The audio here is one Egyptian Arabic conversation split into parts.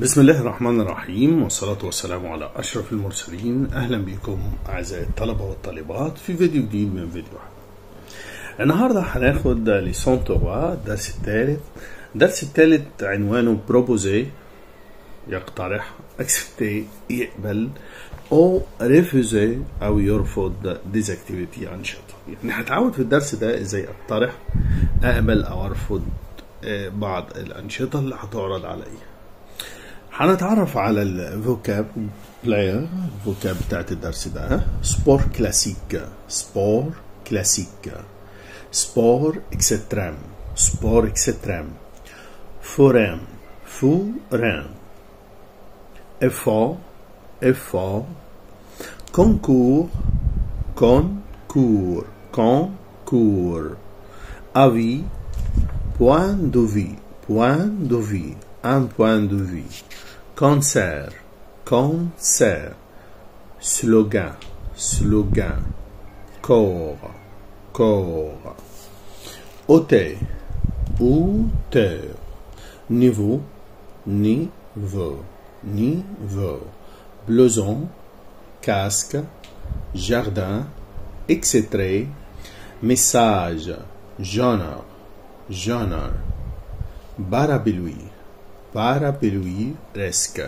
بسم الله الرحمن الرحيم والصلاة والسلام على أشرف المرسلين أهلا بكم أعزائي الطلبة والطالبات في فيديو جديد من فيديوهات النهاردة هناخد ليسون توا الدرس الثالث الدرس الثالث عنوانه بروبوزي يقترح اكسبتي يقبل او ريفوزي او يرفض ديزاكتيفيتي انشطه يعني هتعود في الدرس ده ازاي اقترح اقبل او ارفض بعض الانشطه اللي هتعرض عليا هنتعرف على الفوكاب بلاير الفوكاب بتاعت الدرس ده سبور كلاسيك سبور كلاسيك سبور اكستريم سبور اكستريم فورام فورام effort effort concours concours concours avis point de vue point de vue un point de vue concert concert slogan slogan corps corps hauteur hauteur niveau niveau niveau blouson casque jardin etc message genre genre parapluie parapluie resque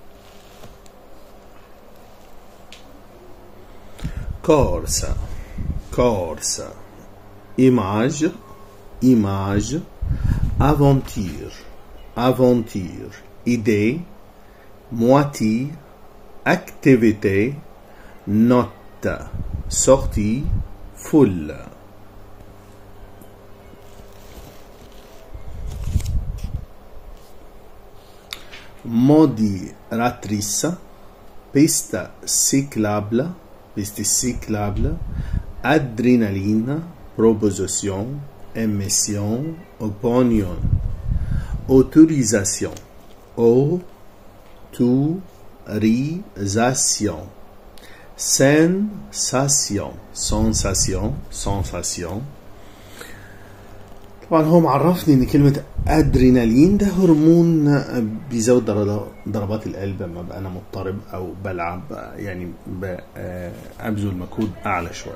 corsa corsa image image aventure aventure idée moitié activité note sortie foule modératrice piste cyclable piste cyclable adrénaline proposition émission opinion autorisation autorisation sensation sensation sensation طبعا هو معرفني ان كلمة ادرينالين ده هرمون بيزود ضربات القلب لما بقى انا مضطرب او بلعب يعني ابذل مجهود اعلى شوية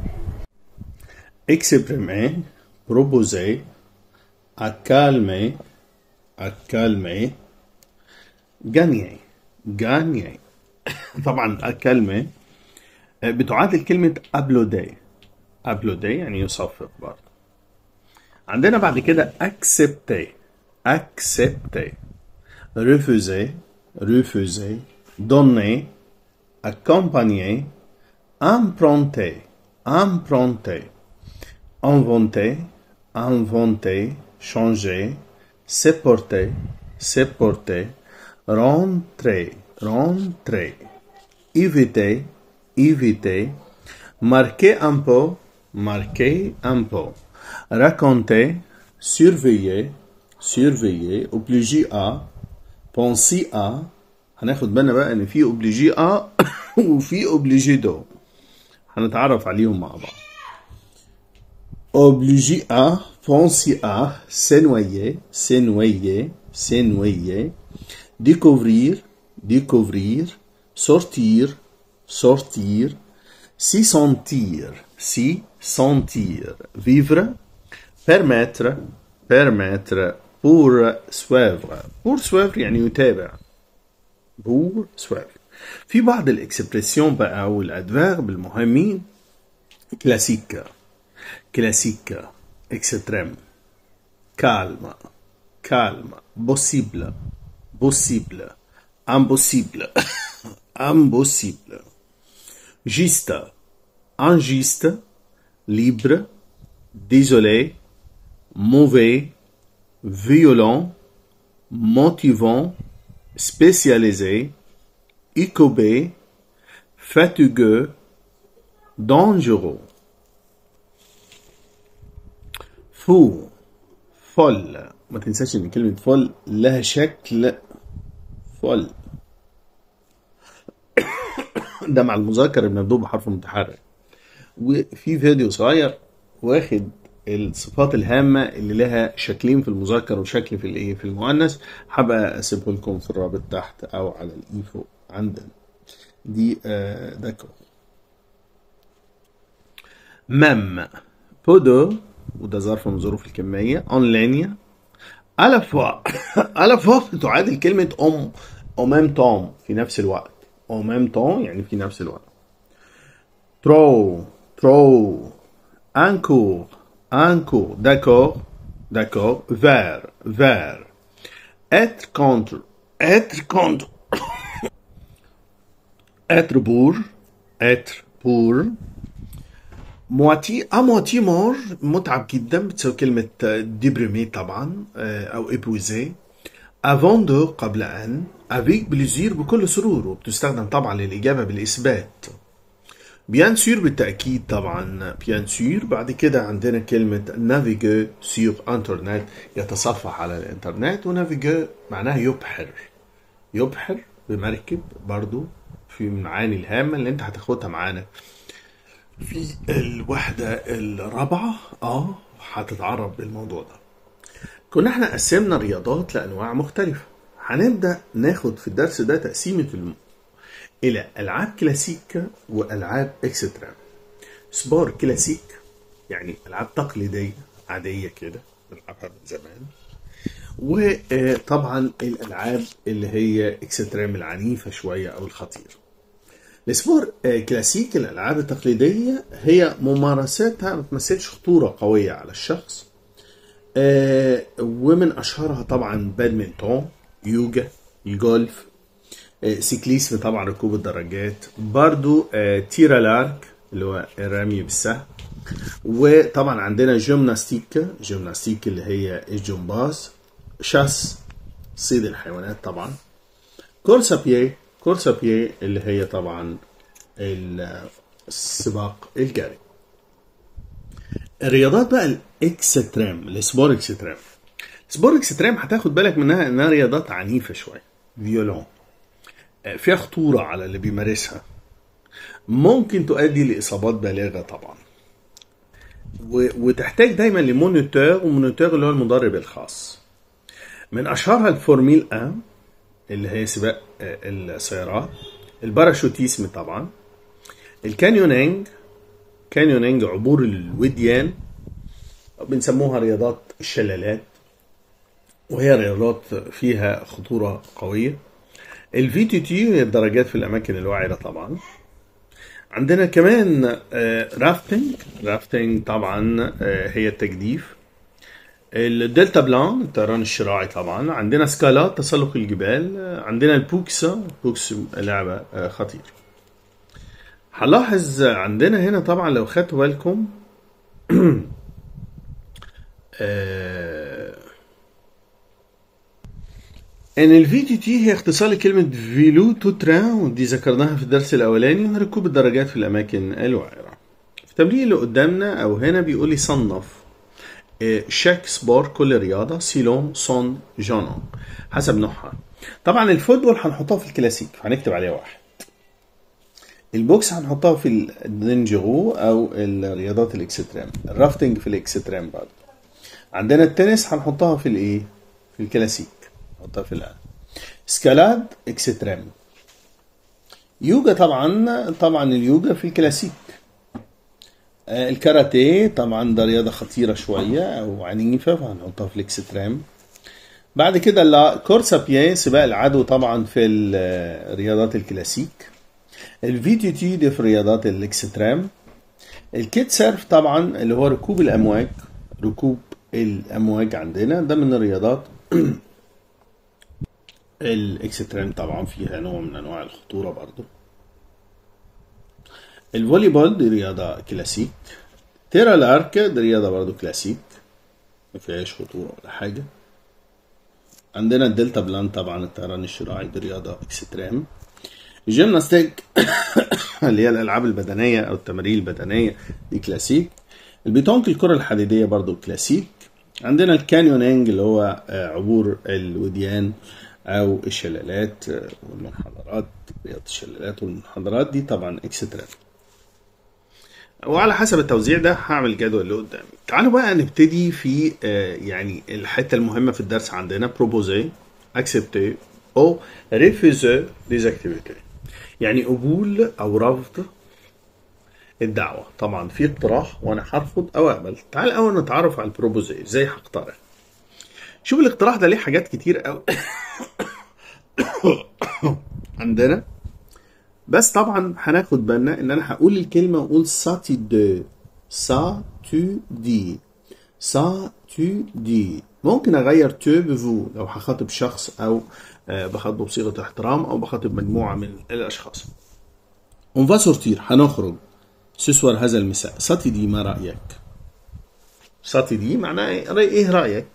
اكسبريمي بروبوزي اكالمي اكالمي جانيي جانيي طبعا اكالمي بتعادل كلمة ابلودي ابلودي يعني يصفق برضه عندنا بعد كده accepter accepter refuser refuser donner accompagner emprunter emprunter inventer inventer changer supporter supporter rentrer rentrer éviter éviter marquer un peu marquer un peu raconter, surveiller, surveiller, obliger à, penser à هناخد بالنا بقى ان في اوبليجي ا وفي اوبليجي دو هنتعرف عليهم مع بعض اوبليجي ا penser à s'ennoyer s'ennoyer s'ennoyer découvrir découvrir sortir sortir s'y sentir s'y sentir vivre permettre permettre poursuivre poursuivre يعني يتابع poursuivre في بعض الاكسبريسيون بقى والادفيرب المهمين كلاسيك كلاسيك اكستريم calme calme possible possible impossible impossible juste injuste libre, désolé, mauvais, violent, motivant, spécialisé, incubé, fatigueux, dangereux. فو فل ما تنساش ان كلمة فل لها شكل فل ده مع المذكر المبدوء بحرف متحرك وفي فيديو صغير واخد الصفات الهامة اللي لها شكلين في المذكر وشكل في الايه في المؤنث هبقى اسيبه لكم في الرابط تحت او على الاي فوق عندنا دي آه داكو مم بودو وده ظرف من ظروف الكمية اون لينيا على فوا على فوا تعادل كلمة ام او ميم تون في نفس الوقت او ميم تون يعني في نفس الوقت ترو ترو انكور انكور d'accord d'accord vers vers être contre être contre être pour être pour مواتي ا مواتي مور متعب جدا بتساوي كلمة ديبريمي طبعا أو إبوزي افون دو قبل أن افيك بليزير بكل سرور وبتستخدم طبعا للإجابة بالإثبات بيان سور بالتأكيد طبعا بيان سور بعد كده عندنا كلمة نافيجو سور انترنت يتصفح على الانترنت ونافيجو معناها يبحر يبحر بمركب برضو في المعاني الهامة اللي انت هتاخدها معانا في الوحدة الرابعة اه هتتعرض بالموضوع ده كنا احنا قسمنا الرياضات لأنواع مختلفة هنبدأ ناخد في الدرس ده تقسيمة الم... إلى ألعاب كلاسيك وألعاب إكستريم سبور كلاسيك يعني ألعاب تقليدية عادية كده بنلعبها من زمان وطبعا الألعاب اللي هي إكستريم العنيفة شوية أو الخطيرة السبور كلاسيك الألعاب التقليدية هي ممارساتها ما تمثلش خطورة قوية على الشخص ومن أشهرها طبعا بادمنتون يوجا الجولف سيكليسم طبعا ركوب الدراجات برضو تيرا لارك اللي هو الرمي بالسهم وطبعا عندنا جيمناستيك جيمناستيك اللي هي الجمباز شاس صيد الحيوانات طبعا كورسا بيي كورسا بيي اللي هي طبعا السباق الجري الرياضات بقى الاكستريم السبور اكستريم السبور اكستريم هتاخد بالك منها انها رياضات عنيفه شويه فيولون فيها خطوره على اللي بيمارسها ممكن تؤدي لاصابات بالغه طبعا وتحتاج دايما لمونيتور ومونيتور اللي هو المدرب الخاص من اشهرها الفورميل 1 اللي هي سباق السيارات الباراشوتيسم طبعا الكانيونينج كانيونينج عبور الوديان بنسموها رياضات الشلالات وهي رياضات فيها خطورة قوية الفي تي تي هي الدرجات في الأماكن الوعرة طبعا عندنا كمان رافتنج رافتنج طبعا هي التجديف الدلتا بلان الطيران الشراعي طبعا عندنا سكالات تسلق الجبال عندنا البوكسا بوكس لعبة خطيرة هنلاحظ عندنا هنا طبعا لو خدتوا بالكم ان الفي تي تي هي اختصار لكلمة فيلو تو تران ودي ذكرناها في الدرس الاولاني من ركوب الدراجات في الاماكن الوعرة في التمرين اللي قدامنا او هنا بيقول لي صنف شاك سبور كل رياضة سيلون صون جونون حسب نوعها طبعا الفوتبول هنحطها في الكلاسيك هنكتب عليها واحد البوكس هنحطها في النينجرو او الرياضات الاكستريم الرافتنج في الاكستريم برضه عندنا التنس هنحطها في الايه في الكلاسيك نحطها في الان سكالاد اكستريم يوجا طبعا طبعا اليوجا في الكلاسيك الكاراتيه طبعا ده رياضه خطيره شويه او عنيفه فهنحطها في الاكستريم بعد كده لا كورسا بيان سباق العدو طبعا في الرياضات الكلاسيك الفي تي تي دي في رياضات الاكستريم الكيت سيرف طبعا اللي هو ركوب الامواج ركوب الامواج عندنا ده من الرياضات الاكستريم طبعا فيها نوع من انواع الخطوره برضو الفولي بول دي رياضة كلاسيك تيرا لارك دي رياضة برضو كلاسيك ما فيهاش خطورة ولا حاجة عندنا الدلتا بلان طبعا الطيران الشراعي دي رياضة اكستريم الجيمناستيك اللي هي الالعاب البدنية او التمارين البدنية دي كلاسيك البيتونك الكرة الحديدية برضو كلاسيك عندنا الكانيونينج اللي هو عبور الوديان او الشلالات والمنحدرات رياضة الشلالات والمنحدرات دي طبعا اكستريم وعلى حسب التوزيع ده هعمل الجدول اللي قدامي تعالوا بقى نبتدي في آه، يعني الحته المهمه في الدرس عندنا بروبوزي اكسبتي او ريفوزي ديز اكتيفيتي يعني قبول او رفض الدعوه طبعا في اقتراح وانا هرفض او اقبل تعال اول نتعرف على البروبوزي ازاي هقترح شوف الاقتراح ده ليه حاجات كتير قوي عندنا بس طبعا هناخد بالنا ان انا هقول الكلمه واقول سا تي دو سا تو دي سا تو دي ممكن اغير تو بفو لو هخاطب شخص او آه، بخاطبه بصيغه احترام او بخاطب مجموعه من الاشخاص اون فا سورتير هنخرج سوسوار هذا المساء ساتي دي ما رايك ساتي دي معناه ايه رأي- ايه رايك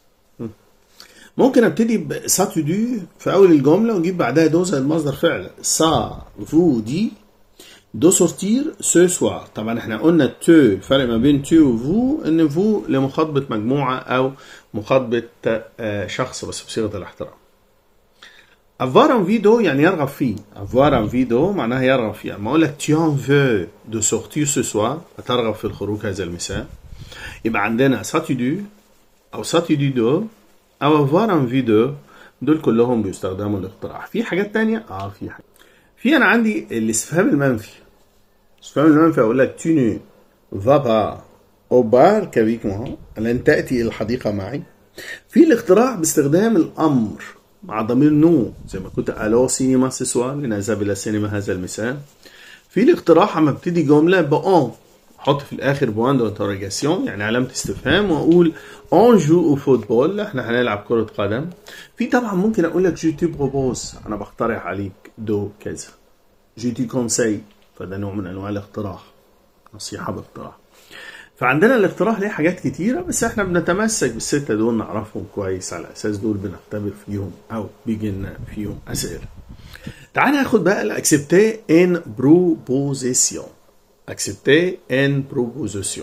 ممكن ابتدي بساتو دي في اول الجمله واجيب بعدها دو زي المصدر فعل سا فو دي دو سورتير سو سوار طبعا احنا قلنا تو الفرق ما بين تو وفو ان فو لمخاطبه مجموعه او مخاطبه آه، شخص بس بصيغه الاحترام avoir envie d'eau يعني يرغب فيه avoir envie d'eau معناها يرغب فيه اما اقول لك tu en veux de sortir ce soir هترغب في الخروج هذا المساء يبقى عندنا ça tu du او ça tu du d'eau او avoir envie de دول كلهم بيستخدموا الاقتراح في حاجات تانية اه في حاجة في انا عندي الاستفهام المنفي الاستفهام المنفي اقول لك tu ne vas pas au bar qu'avec moi لن تأتي إلى الحديقة معي في الاقتراح باستخدام الأمر مع ضمير نو زي ما كنت ألو سينما سيسوا لنذهب إلى السينما هذا المساء في الاقتراح اما ابتدي جملة بأون احط في الاخر بوان دو انتروجاسيون يعني علامة استفهام واقول اون جو او فوتبول احنا هنلعب كرة قدم في طبعا ممكن اقول لك جو تي بروبوز انا بقترح عليك دو كذا جو تي كونساي فده نوع من انواع الاقتراح نصيحة باقتراح فعندنا الاقتراح ليه حاجات كتيرة بس احنا بنتمسك بالستة دول نعرفهم كويس على اساس دول بنختبر فيهم او بيجي لنا فيهم اسئلة تعال ناخد بقى الاكسبتي ان بروبوزيسيون اكسبتي ان بروبوزيسيون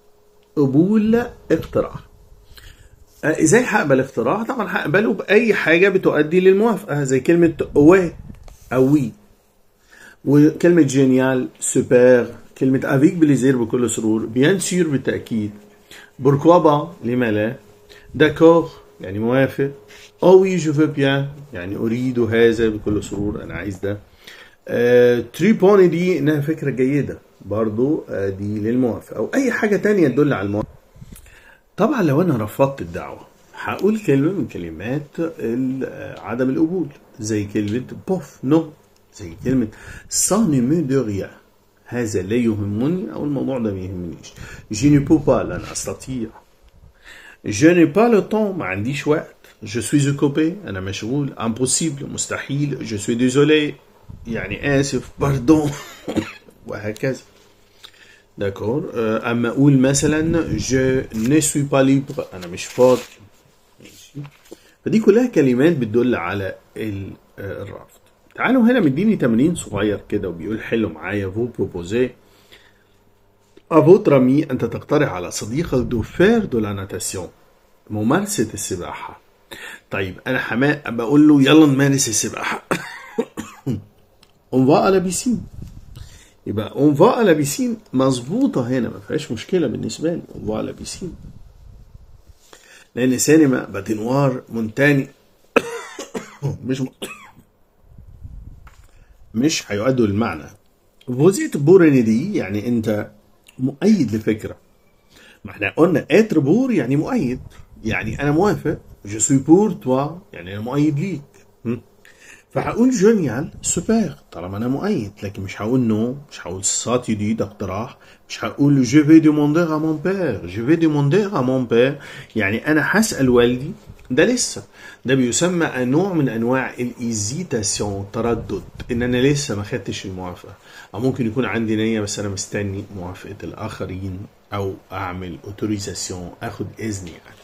قبول اقتراح آه، ازاي هقبل اقتراح طبعا هقبله باي حاجه بتؤدي للموافقه زي كلمه اوي او وي وكلمه جينيال سوبر كلمه افيك بليزير بكل سرور بيان سور بالتاكيد بوركوا با لما لا داكور يعني موافق او وي جو فو بيان يعني اريد هذا بكل سرور انا عايز ده آه، تريبوني دي انها فكره جيده برضو آه، دي للموافقه او اي حاجه تانية تدل على الموافقه طبعا لو انا رفضت الدعوه هقول كلمه من كلمات ال- آه، عدم القبول زي كلمه بوف نو زي كلمه سا نيمو دو ريا هذا لا يهمني او الموضوع ده ما يهمنيش جي ني بو با لن استطيع Je n'ai pas le temps ما عنديش وقت Je suis occupé أنا مشغول impossible مستحيل Je suis désolé يعني آسف باردون وهكذا داكور آه، أما أقول مثلا Je ne suis pas libre أنا مش فاضي ماشي فدي كلها كلمات بتدل على ال- آه، الرفض تعالوا هنا مديني تمرين صغير كده وبيقول حلوا معايا فو بروبوزي À votre ami أنت تقترح على صديقك دو فير دو لا ناتاسيون ممارسة السباحة طيب أنا حما بقول له يلا نمارس السباحة on va à la piscine يبقى on va à la piscine مظبوطة هنا ما فيهاش مشكلة بالنسبة لي on va à la piscine لأن سينما باتينوار مونتاني مش م... مش هيؤدوا للمعنى فوزيت بورني دي يعني أنت مؤيد لفكرة ما احنا قلنا اتر بور يعني مؤيد يعني انا موافق جو سوي بور توا يعني انا مؤيد ليك م? فهقول جونيال سوبر طالما انا مؤيد لكن مش هقول نو مش هقول ساتي دي ده اقتراح مش هقول جو في دوموندير ا مون بير جو في دوموندير ا مون بير يعني انا هسال والدي ده لسه ده بيسمى نوع من انواع الايزيتاسيون التردد ان انا لسه ما خدتش الموافقه او ممكن يكون عندي نيه بس انا مستني موافقه الاخرين او اعمل اوتوريزاسيون اخد اذن يعني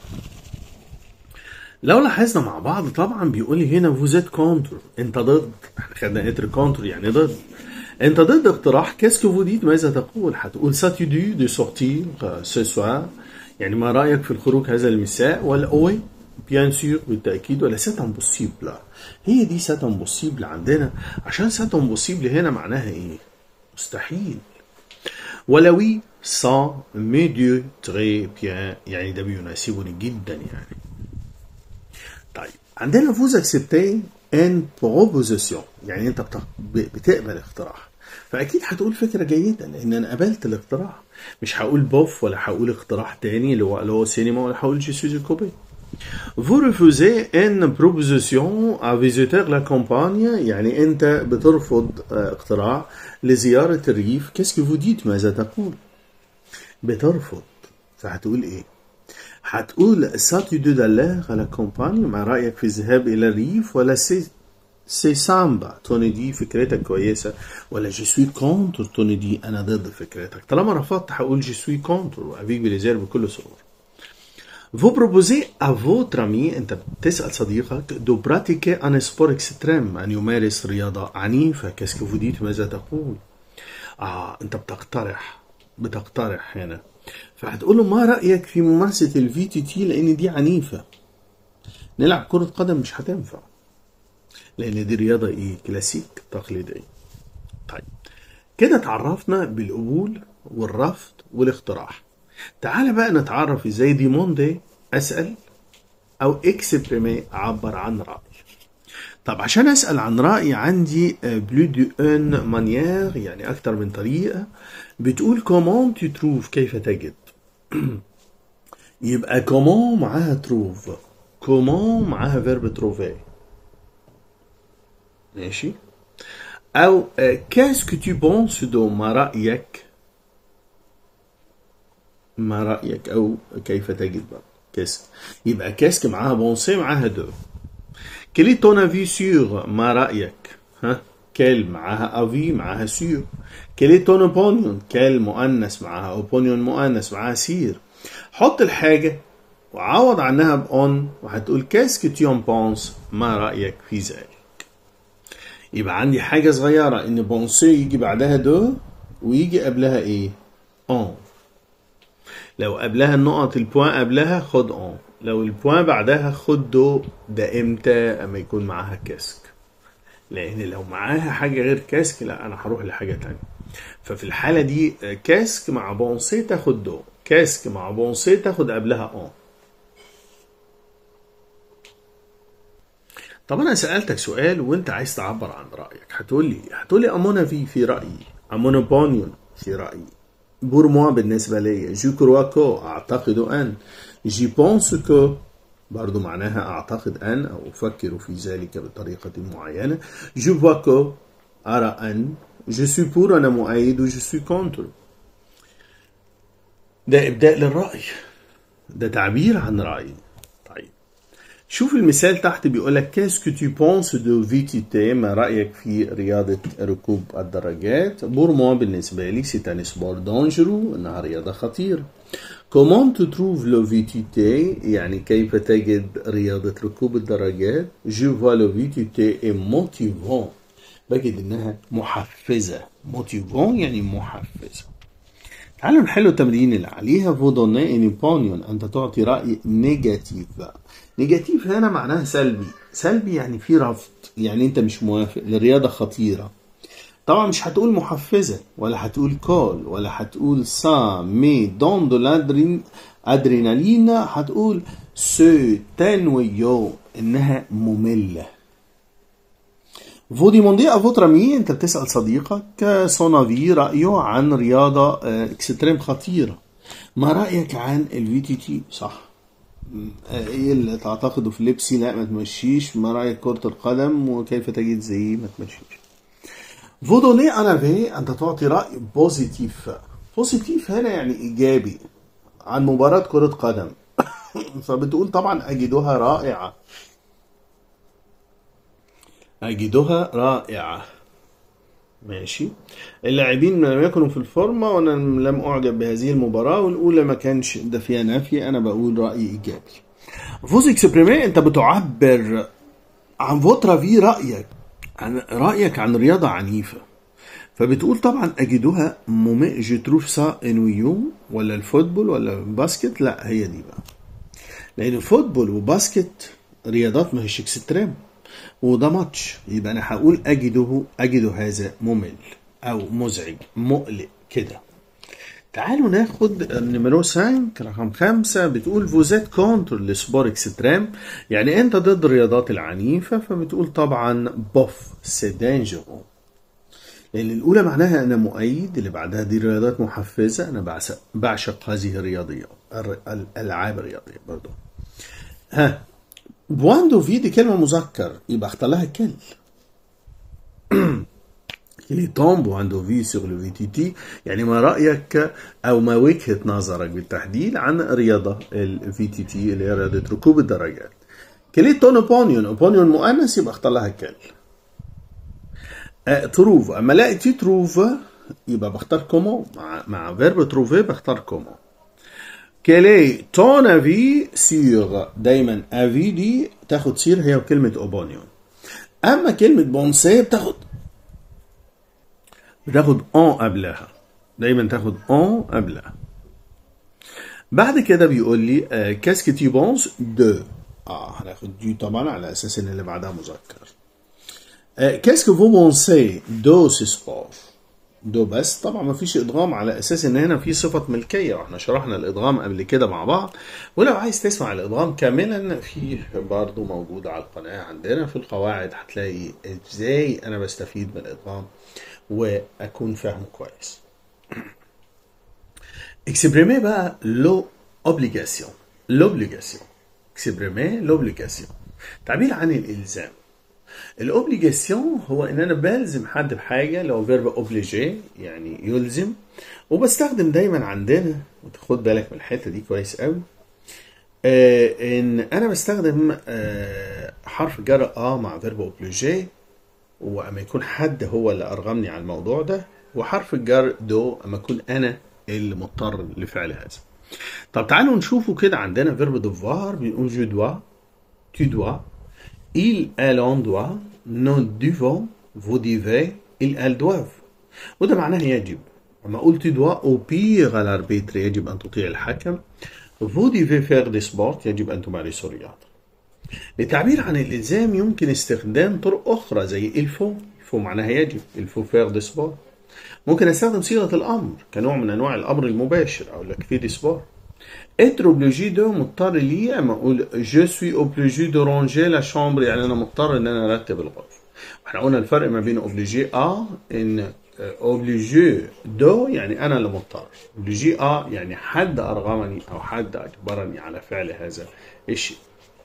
لو لاحظنا مع بعض طبعا بيقول لي هنا فوزيت كونتر انت ضد احنا خدنا اتر كونتر يعني ضد انت ضد اقتراح كاسكو فو ديت ماذا تقول هتقول ساتي دو دو سورتير سو سوار يعني ما رايك في الخروج هذا المساء ولا اوي بيان سور بالتاكيد ولا سات امبوسيبل هي دي سات امبوسيبل عندنا عشان سات امبوسيبل هنا معناها ايه مستحيل ولا وي سا مي ديو تري بيان يعني ده بيناسبني جدا يعني طيب عندنا فوز اكسبتي ان بروبوزيسيون يعني انت بت- بتقبل اقتراح فاكيد هتقول فكره جيده لان انا قبلت الاقتراح مش هقول بوف ولا هقول اقتراح تاني اللي هو اللي هو سينما ولا هقول جي سوي كوبي Vous refusez une proposition à visiter la campagne يعني أنت بترفض آه، اقتراح لزيارة الريف qu'est-ce que vous dites ماذا تقول؟ بترفض فهتقول إيه؟ هتقول ça tu dois aller à la campagne مع رأيك في الذهاب إلى الريف ولا سي سي سامبا توني دي فكرتك كويسة ولا جي سوي كونتر توني دي أنا ضد فكرتك طالما رفضت هقول جي سوي كونتر وأفيك بليزير بكل سرور Vous proposez à votre ami أنت بتسأل صديقك دو براتيكي ان سبور اكستريم أن يمارس رياضة عنيفة كاسكو vous dites ماذا تقول؟ آه أنت بتقترح بتقترح هنا فهتقول له ما رأيك في ممارسة الفي تي تي لأن دي عنيفة نلعب كرة قدم مش هتنفع لأن دي رياضة إيه كلاسيك تقليدية طيب كده تعرفنا بالقبول والرفض والاقتراح تعال بقى نتعرف ازاي ديموندي اسال او اكسبريمي اعبر عن راي طب عشان اسال عن راي عندي بلو دو ان مانيير يعني اكتر من طريقه بتقول كومون تو تروف كيف تجد يبقى كومون معاها تروف كومون معاها فيرب تروفي ماشي او كاسكو تو بونس دو ما رايك ما رأيك أو كيف تجد بقى كاسك يبقى كاسك معاها بونسي معاها دو كلي تون افي سيغ ما رأيك ها كال معاها افي معاها سيغ كلي تون اوبونيون كال مؤنث معاها اوبونيون مؤنث معاها سير حط الحاجة وعوض عنها بأون وهتقول كاسك تيون بونس ما رأيك في ذلك يبقى عندي حاجة صغيرة إن بونسي يجي بعدها دو ويجي قبلها إيه؟ أون لو قبلها النقط البوان قبلها خد اون لو البوان بعدها خد دو ده امتى اما يكون معاها كاسك لان لو معاها حاجه غير كاسك لا انا هروح لحاجه تانية ففي الحاله دي كاسك مع بونسي تاخد دو كاسك مع بونسي تاخد قبلها اون طب انا سالتك سؤال وانت عايز تعبر عن رايك هتقول لي هتقول لي امونا في في رايي امونا بونيون في رايي بور موا بالنسبة لي جو كروا كو أعتقد أن جي بونس كو برضو معناها أعتقد أن أو أفكر في ذلك بطريقة معينة جو فوا كو أرى أن جو سوي بور أنا مؤيد وجو سوي كونتر ده إبداء للرأي ده تعبير عن رأي طيب شوف المثال تحت بيقول لك كاسكو تو بونس دو فيتيتي ما رايك في رياضه ركوب الدراجات بور موا بالنسبه لي سي ان سبور دونجرو انها رياضه خطيره كومون تو تروف لو فيتيتي يعني كيف تجد رياضه ركوب الدراجات جو فوا لو فيتيتي اي موتيفون بجد انها محفزه موتيفون يعني محفزه تعالوا نحل التمرين اللي عليها فودوني ان اوبونيون انت تعطي راي نيجاتيف بقى نيجاتيف هنا معناها سلبي سلبي يعني في رفض يعني انت مش موافق لرياضه خطيره طبعا مش هتقول محفزه ولا هتقول كول ولا هتقول سا مي دون دو لادرين ادرينالين هتقول سو تنويو انها ممله Vous demandez à votre ami انت بتسأل صديقك son avis رأيه عن رياضة اكستريم خطيرة ما رأيك عن الفي تي تي صح ايه اللي تعتقده في لبسي لا ما تمشيش ما رأيك كرة القدم وكيف تجد زي ما تمشيش Vous donnez un avis أنت تعطي رأي بوزيتيف بوزيتيف هنا يعني إيجابي عن مباراة كرة قدم فبتقول طبعا أجدها رائعة أجدها رائعة ماشي اللاعبين لم يكونوا في الفورمة وأنا لم أعجب بهذه المباراة والأولى ما كانش ده فيها نفي أنا بقول رأي إيجابي فوز اكسبريمي أنت بتعبر عن فوترا في رأيك عن رأيك عن رياضة عنيفة فبتقول طبعا أجدها مومي جو تروف سا انويو ولا الفوتبول ولا الباسكت لا هي دي بقى لأن الفوتبول وباسكت رياضات ما هيش اكستريم وده ماتش يبقى انا هقول اجده اجد هذا ممل او مزعج مقلق كده تعالوا ناخد النمرو 5 رقم 5 بتقول فوزيت كونتر لسبور اكستريم يعني انت ضد الرياضات العنيفة فبتقول طبعا بوف سي دانجرو لان الاولى معناها انا مؤيد اللي بعدها دي رياضات محفزة انا بعشق, بعشق هذه الرياضية الر- الالعاب الرياضية برضو ها بواندو في دي كلمة مذكر يبقى اختار لها كل اللي تومب عنده في سور لو في تي تي يعني ما رايك او ما وجهه نظرك بالتحديد عن رياضه الفي تي تي اللي هي رياضه ركوب الدراجات كلي تون اوبونيون اوبونيون مؤنث يبقى اختار لها كل أه تروف اما الاقي تي تروف يبقى بختار كومو مع مع فيرب تروفي بختار كومو كلي تون افي سيغ دايما افي دي تاخد سير هي وكلمه اوبونيون اما كلمه بونسي بتاخد بتاخد اون قبلها دايما تاخد اون قبلها بعد كده بيقول لي كاسكي تي بونس دو اه هناخد دي طبعا على اساس ان اللي بعدها مذكر كاسكو فو بونسي دو سي سبور دو بس طبعا ما فيش ادغام على اساس ان هنا في صفه ملكيه واحنا شرحنا الادغام قبل كده مع بعض ولو عايز تسمع الادغام كاملا فيه برضه موجود على القناه عندنا في القواعد هتلاقي ازاي انا بستفيد من الادغام واكون فاهمه كويس اكسبريمي بقى لو اوبليجاسيون لوبليجاسيون اكسبريمي لوبليجاسيون تعبير عن الالزام الاوبليجاسيون هو ان انا بلزم حد بحاجه لو فيرب اوبليجي يعني يلزم وبستخدم دايما عندنا وتاخد بالك من الحته دي كويس قوي آه ان انا بستخدم آه حرف جر اه مع فيرب اوبليجي واما يكون حد هو اللي ارغمني على الموضوع ده وحرف الجر دو اما اكون انا اللي مضطر لفعل هذا طب تعالوا نشوفوا كده عندنا فيرب دوفوار بيقول جو دوا tu dois il elle on doit nous devons vous devez ils elles doivent وده معناه يجب اما اقول tu dois au pire à l'arbitre يجب ان تطيع الحكم vous devez faire des sports يجب ان تمارسوا الرياضه للتعبير عن الالزام يمكن استخدام طرق اخرى زي الفو الفو معناها يجب الفو فير دي سبور ممكن استخدم صيغه الامر كنوع من انواع الامر المباشر اقول لك في دي سبور être obligé de مضطر ليه اما اقول je suis obligé de ranger la chambre يعني انا مضطر ان انا ارتب الغرفه احنا قلنا الفرق ما بين obligé ا ان obligé دو يعني انا اللي مضطر obligé ا يعني حد ارغمني او حد اجبرني على فعل هذا الشيء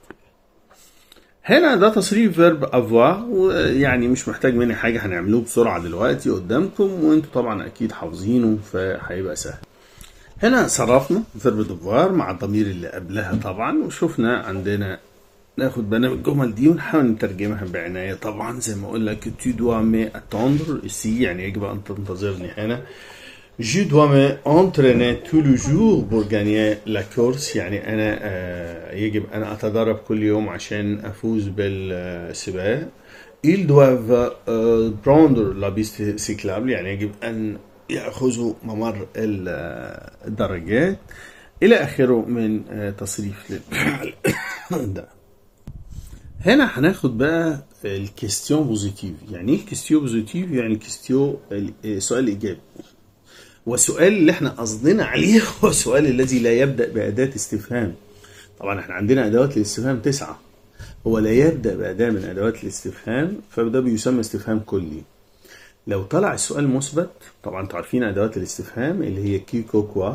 هنا ده تصريف فيرب افوار ويعني مش محتاج مني حاجه هنعملوه بسرعه دلوقتي قدامكم وانتوا طبعا اكيد حافظينه فهيبقى سهل هنا صرفنا فيرب دوفوار مع الضمير اللي قبلها طبعا وشفنا عندنا ناخد بالنا من الجمل دي ونحاول نترجمها بعنايه طبعا زي ما اقول لك tu dois me attendre ici يعني يجب ان تنتظرني هنا Je dois m'entraîner tous les jours pour gagner la course يعني أنا آه، يجب أن أتدرب كل يوم عشان أفوز بالسباق Ils doivent euh, prendre la piste cyclable يعني يجب أن يأخذوا ممر ال- آه، الدراجات إلى آخره من آه، تصريف للفعل ده هنا هناخد بقى الكيستيون بوزيتيف يعني ايه كيستيون بوزيتيف يعني كيستيون ال- سؤال ايجابي والسؤال اللي احنا قصدنا عليه هو السؤال الذي لا يبدأ بأداة استفهام طبعا احنا عندنا أدوات الاستفهام تسعة هو لا يبدأ بأداة من أدوات الاستفهام فده بيسمى استفهام كلي لو طلع السؤال مثبت طبعا انتوا عارفين أدوات الاستفهام اللي هي كي كو كوا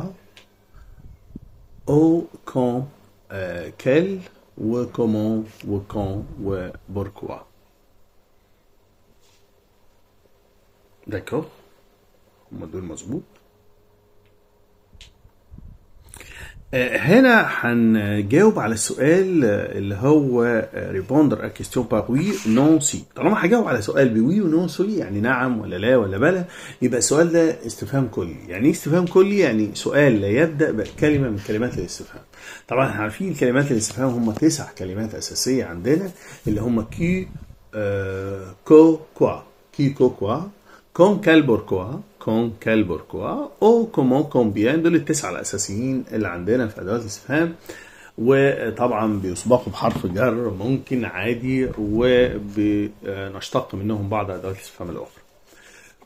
او كون آه كل وكومون وكون وبوركوا داكور هم دول مظبوط آه، هنا هنجاوب على السؤال آه، اللي هو ريبوندر ا كيستيون باغ وي نون سي طالما هجاوب على سؤال بوي ونون سي يعني نعم ولا لا ولا بلا يبقى السؤال ده استفهام كلي يعني ايه استفهام كلي يعني سؤال لا يبدا بكلمه من كلمات الاستفهام طبعا احنا عارفين كلمات الاستفهام هم تسع كلمات اساسيه عندنا اللي هم كي آه، كو كوا كي كو كوا كون كال بوركوا كون كال بوركوا او كومون كومبيان دول التسعه الاساسيين اللي عندنا في ادوات الاستفهام وطبعا بيسبقوا بحرف جر ممكن عادي وبنشتق منهم بعض ادوات الاستفهام الاخرى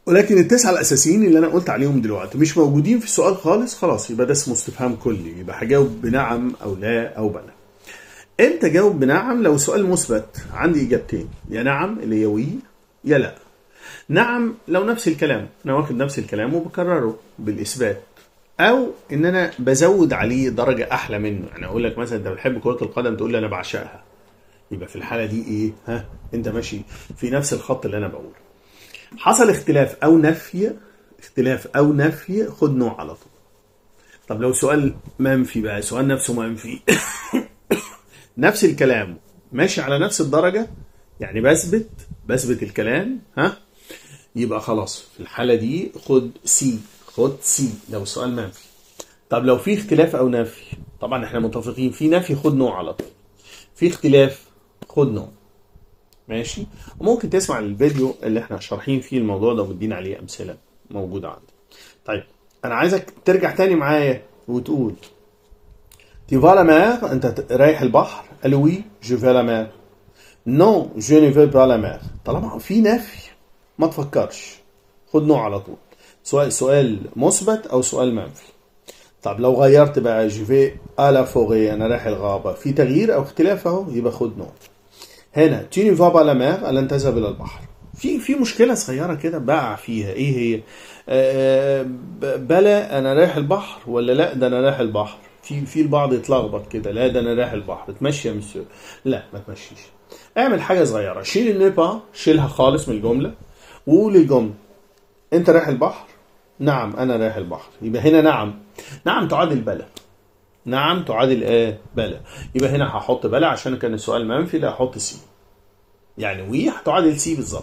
ولكن التسعه الاساسيين اللي انا قلت عليهم دلوقتي مش موجودين في السؤال خالص خلاص يبقى ده اسمه استفهام كلي يبقى هجاوب بنعم او لا او بلى امتى جاوب بنعم لو سؤال مثبت عندي اجابتين يا نعم اللي هي وي يا لا نعم لو نفس الكلام انا واخد نفس الكلام وبكرره بالاثبات او ان انا بزود عليه درجه احلى منه يعني اقول لك مثلا انت بتحب كره القدم تقول لي انا بعشقها يبقى في الحاله دي ايه ها انت ماشي في نفس الخط اللي انا بقوله حصل اختلاف او نفي اختلاف او نفي خد نوع على طول طب لو سؤال منفي بقى سؤال نفسه منفي نفس الكلام ماشي على نفس الدرجة يعني بثبت بثبت الكلام ها يبقى خلاص في الحالة دي خد سي خد سي لو سؤال منفي طب لو في اختلاف او نفي طبعا احنا متفقين في نفي خد نوع على طول في اختلاف خد نوع ماشي وممكن تسمع الفيديو اللي احنا شارحين فيه الموضوع ده ومدين عليه امثله موجوده عندي طيب انا عايزك ترجع تاني معايا وتقول تي فا لا مير انت رايح البحر قال وي جو في لا مير نو جو ني في با لا مير طالما في نفي ما تفكرش خد نوع على طول سواء سؤال مثبت او سؤال منفي طب لو غيرت بقى جو في الا فوغي انا رايح الغابه في تغيير او اختلاف اهو يبقى خد نوع هنا tu ne vas pas la mer لن تذهب الى البحر في في مشكله صغيره كده بقع فيها ايه هي آه بلا انا رايح البحر ولا لا ده انا رايح البحر في في البعض يتلخبط كده لا ده انا رايح البحر تمشي يا مسيو لا ما تمشيش اعمل حاجه صغيره شيل النبا شيلها خالص من الجمله وقول الجمله انت رايح البحر نعم انا رايح البحر يبقى هنا نعم نعم تعادل بلا نعم تعادل ايه بلا يبقى هنا هحط بلا عشان كان السؤال منفي لا هحط سي يعني وي هتعادل سي بالظبط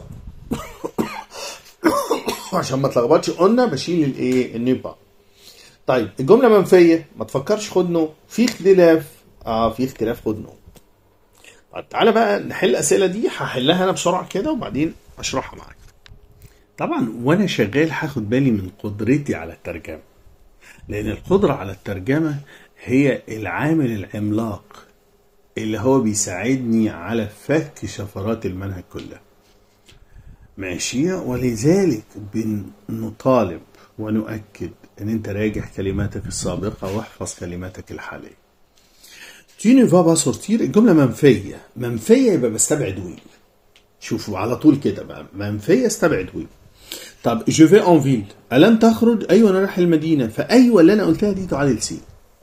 عشان ما تلخبطش قلنا بشيل الايه النبا طيب الجمله منفيه ما تفكرش خد نو في اختلاف اه في اختلاف خد نو طيب تعالى بقى نحل الاسئله دي هحلها انا بسرعه كده وبعدين اشرحها معاك طبعا وانا شغال هاخد بالي من قدرتي على الترجمه لان القدره على الترجمه هي العامل العملاق اللي هو بيساعدني على فك شفرات المنهج كلها ماشي ولذلك بنطالب ونؤكد ان انت راجع كلماتك السابقة واحفظ كلماتك الحالية tu ne vas pas sortir الجملة منفية منفية يبقى بستبعد وي شوفوا على طول كده بقى منفية استبعد وي طب جو في ان فيل ألن تخرج أيوة أنا رايح المدينة فأيوة اللي أنا قلتها دي تعادل سي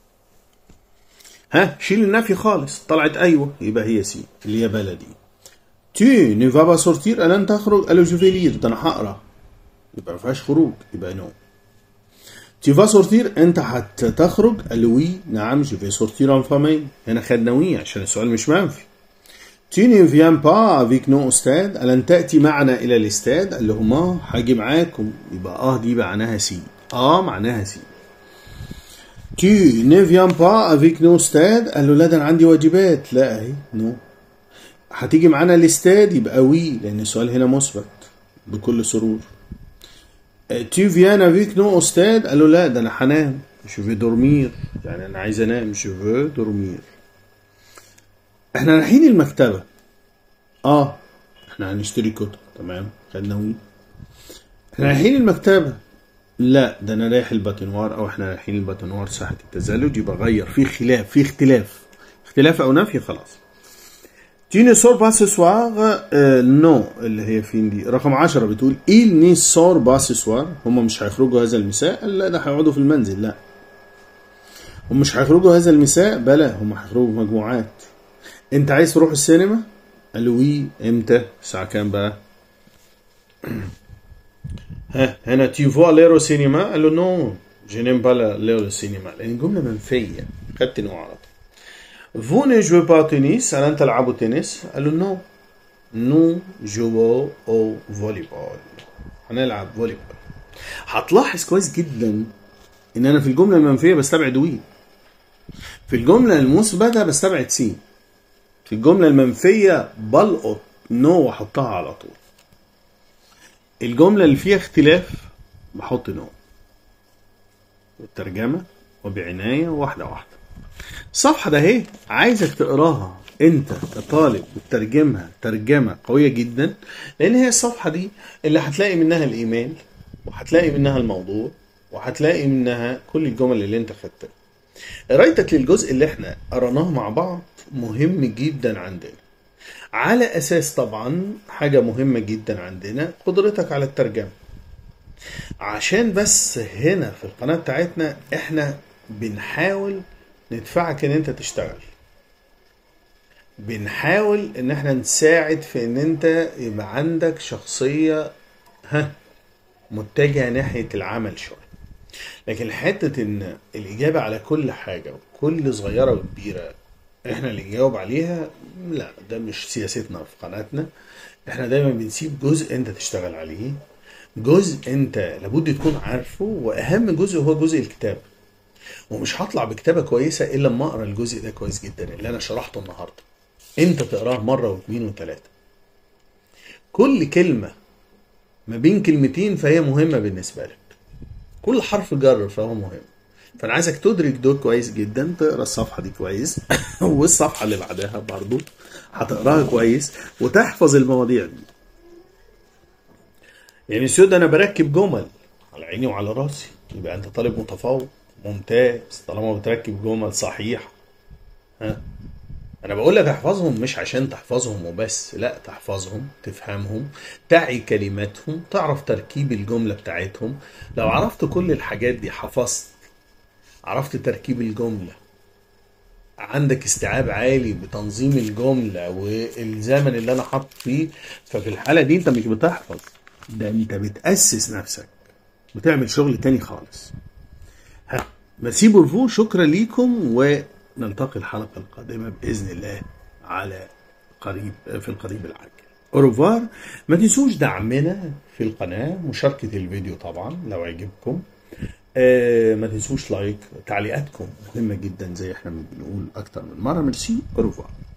ها شيل النفي خالص طلعت أيوة يبقى هي سي اللي هي بلدي tu ne vas pas sortir ألن تخرج قالوا جو في لير ده أنا هقرا يبقى ما فيهاش خروج يبقى نو tu vas sortir أنت هتخرج قال وي نعم جو في sortir en famille هنا خدنا وي عشان السؤال مش منفي tu ne viens pas avec nous أستاذ ألن تأتي معنا إلى الاستاد قال لهم اه هاجي معاكم يبقى اه دي معناها سي اه معناها سي tu ne viens pas avec nous أستاذ قال له لا ده أنا عندي واجبات لا أهي نو هتيجي معانا الاستاد يبقى وي لأن السؤال هنا مثبت بكل سرور tu viens avec nous أستاذ قال له لا ده أنا هنام je veux dormir يعني أنا عايز أنام je veux dormir احنا رايحين المكتبة اه احنا هنشتري كتب تمام خدنا وي احنا رايحين المكتبة لا ده انا رايح الباتنوار او احنا رايحين الباتنوار ساحة التزلج يبقى غير في خلاف في اختلاف اختلاف او نفي خلاص Tu ne sors pas ce soir euh, non اللي هي فين دي رقم 10 بتقول il ne sort pas ce soir هم مش هيخرجوا هذا المساء قال لا ده هيقعدوا في المنزل لا هم مش هيخرجوا هذا المساء بلا هم هيخرجوا مجموعات انت عايز تروح السينما قال له وي امتى الساعه كام بقى ها هنا تي فوا ليرو سينما قال له نو جو نيم با ليرو سينما لان الجمله منفيه خدت نوع على طول فو ne jouez pas تنس هل انت تلعبوا تنس قال له نو نو جو او فولي بول هنلعب فولي بول هتلاحظ كويس جدا ان انا في الجمله المنفيه بستبعد وي في الجمله المثبته بستبعد سي في الجملة المنفية بلقط نو واحطها على طول الجملة اللي فيها اختلاف بحط نو والترجمة وبعناية واحدة واحدة الصفحة ده اهي عايزك تقراها انت كطالب وتترجمها ترجمة قوية جدا لان هي الصفحة دي اللي هتلاقي منها الايميل وهتلاقي منها الموضوع وهتلاقي منها كل الجمل اللي انت خدتها قرايتك للجزء اللي احنا قراناه مع بعض مهم جدا عندنا على اساس طبعا حاجة مهمة جدا عندنا قدرتك على الترجمة عشان بس هنا في القناة بتاعتنا احنا بنحاول ندفعك ان انت تشتغل بنحاول ان احنا نساعد في ان انت يبقى عندك شخصية ها متجهة ناحية العمل شوية لكن حتة ان الاجابة على كل حاجة كل صغيرة وكبيرة احنا اللي نجاوب عليها لا ده مش سياستنا في قناتنا احنا دايما بنسيب جزء انت تشتغل عليه جزء انت لابد تكون عارفه واهم جزء هو جزء الكتابة ومش هطلع بكتابة كويسة الا لما اقرا الجزء ده كويس جدا اللي انا شرحته النهاردة انت تقراه مرة واثنين وثلاثة كل كلمة ما بين كلمتين فهي مهمة بالنسبة لك كل حرف جر فهو مهم فانا عايزك تدرك دول كويس جدا تقرا الصفحه دي كويس والصفحه اللي بعدها برضو هتقراها كويس وتحفظ المواضيع دي يعني سيود انا بركب جمل على عيني وعلى راسي يبقى انت طالب متفوق ممتاز طالما بتركب جمل صحيحه ها انا بقول لك احفظهم مش عشان تحفظهم وبس لا تحفظهم تفهمهم تعي كلماتهم تعرف تركيب الجملة بتاعتهم لو عرفت كل الحاجات دي حفظت عرفت تركيب الجملة عندك استيعاب عالي بتنظيم الجملة والزمن اللي انا حاطط فيه ففي الحالة دي انت مش بتحفظ ده انت بتأسس نفسك بتعمل شغل تاني خالص ها ميرسي بورفو شكرا ليكم ونلتقي الحلقة القادمة بإذن الله على قريب في القريب العاجل أوروفار ما تنسوش دعمنا في القناة مشاركة الفيديو طبعا لو عجبكم آه ما تنسوش لايك تعليقاتكم مهمة جدا زي احنا بنقول أكتر من مرة ميرسي أوروفار